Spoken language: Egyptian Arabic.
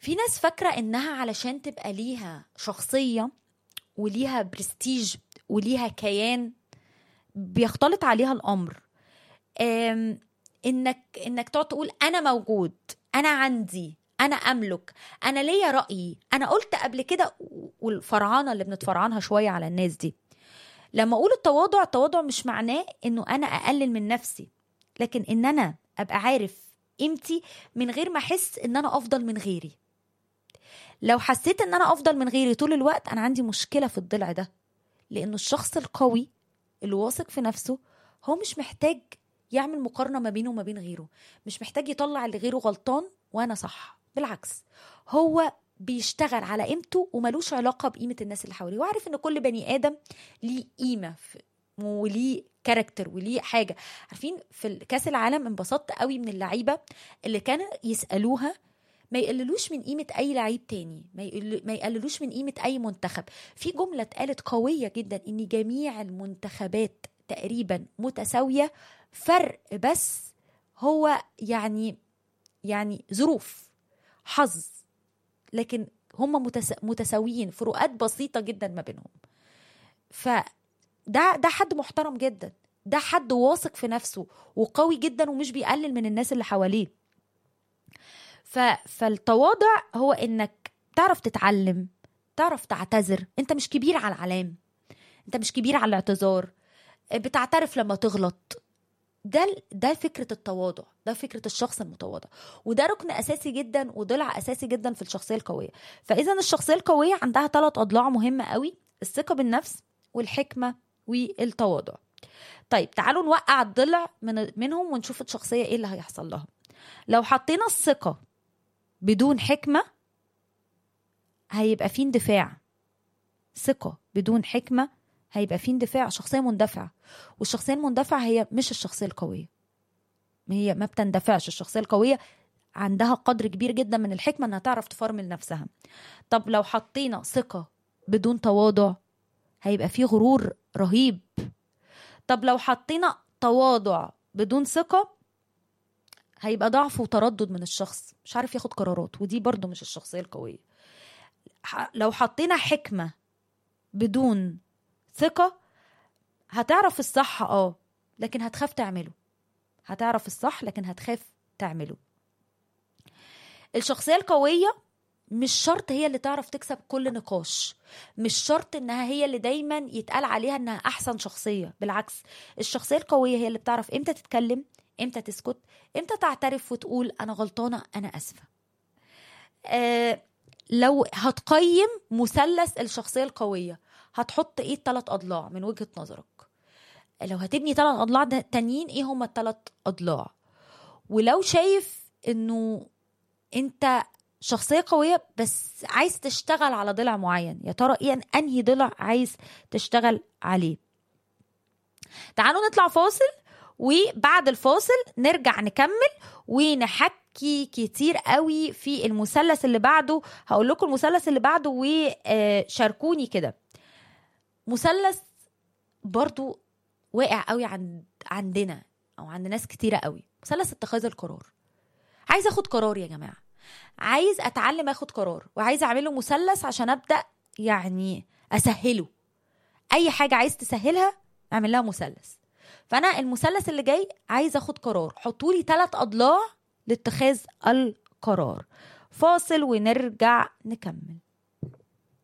في ناس فاكرة إنها علشان تبقى ليها شخصية وليها برستيج وليها كيان بيختلط عليها الأمر أم، إنك إنك تقعد تقول أنا موجود أنا عندي أنا أملك أنا ليا رأيي أنا قلت قبل كده والفرعانة اللي بنتفرعنها شوية على الناس دي لما أقول التواضع التواضع مش معناه إنه أنا أقلل من نفسي لكن إن أنا أبقى عارف قيمتي من غير ما أحس إن أنا أفضل من غيري لو حسيت ان انا افضل من غيري طول الوقت انا عندي مشكله في الضلع ده لانه الشخص القوي اللي واثق في نفسه هو مش محتاج يعمل مقارنه ما بينه وما بين غيره مش محتاج يطلع اللي غيره غلطان وانا صح بالعكس هو بيشتغل على قيمته وملوش علاقه بقيمه الناس اللي حواليه وعارف ان كل بني ادم ليه قيمه في وليه كاركتر وليه حاجه عارفين في كاس العالم انبسطت قوي من اللعيبه اللي كانوا يسالوها ما يقللوش من قيمة أي لعيب تاني ما, يقل... ما يقللوش من قيمة أي منتخب في جملة اتقالت قوية جدا إن جميع المنتخبات تقريبا متساوية فرق بس هو يعني يعني ظروف حظ لكن هم متس... متساويين فروقات بسيطة جدا ما بينهم فده ده حد محترم جدا ده حد واثق في نفسه وقوي جدا ومش بيقلل من الناس اللي حواليه ف... فالتواضع هو انك تعرف تتعلم تعرف تعتذر انت مش كبير على العلام انت مش كبير على الاعتذار بتعترف لما تغلط ده ده فكره التواضع ده فكره الشخص المتواضع وده ركن اساسي جدا وضلع اساسي جدا في الشخصيه القويه فاذا الشخصيه القويه عندها ثلاث اضلاع مهمه قوي الثقه بالنفس والحكمه والتواضع طيب تعالوا نوقع الضلع من منهم ونشوف الشخصيه ايه اللي هيحصل لها لو حطينا الثقه بدون حكمة هيبقى في اندفاع ثقة بدون حكمة هيبقى في اندفاع شخصية مندفعة والشخصية المندفعة هي مش الشخصية القوية هي ما بتندفعش الشخصية القوية عندها قدر كبير جدا من الحكمة انها تعرف تفرمل نفسها طب لو حطينا ثقة بدون تواضع هيبقى في غرور رهيب طب لو حطينا تواضع بدون ثقة هيبقى ضعف وتردد من الشخص مش عارف ياخد قرارات ودي برضو مش الشخصية القوية لو حطينا حكمة بدون ثقة هتعرف الصح اه لكن هتخاف تعمله هتعرف الصح لكن هتخاف تعمله الشخصية القوية مش شرط هي اللي تعرف تكسب كل نقاش مش شرط انها هي اللي دايما يتقال عليها انها احسن شخصية بالعكس الشخصية القوية هي اللي بتعرف امتى تتكلم امتى تسكت امتى تعترف وتقول انا غلطانه انا اسفه آه لو هتقيم مثلث الشخصيه القويه هتحط ايه الثلاث اضلاع من وجهه نظرك لو هتبني ثلاث اضلاع تانيين ايه هما الثلاث اضلاع ولو شايف انه انت شخصية قوية بس عايز تشتغل على ضلع معين يا ترى ايه انهي ضلع عايز تشتغل عليه تعالوا نطلع فاصل وبعد الفاصل نرجع نكمل ونحكي كتير قوي في المثلث اللي بعده هقول لكم المثلث اللي بعده وشاركوني كده مثلث برضو واقع قوي عند عندنا او عند ناس كتيره قوي مثلث اتخاذ القرار عايز اخد قرار يا جماعه عايز اتعلم اخد قرار وعايز اعمله مثلث عشان ابدا يعني اسهله اي حاجه عايز تسهلها اعمل لها مثلث فانا المثلث اللي جاي عايز اخد قرار حطوا لي ثلاث اضلاع لاتخاذ القرار فاصل ونرجع نكمل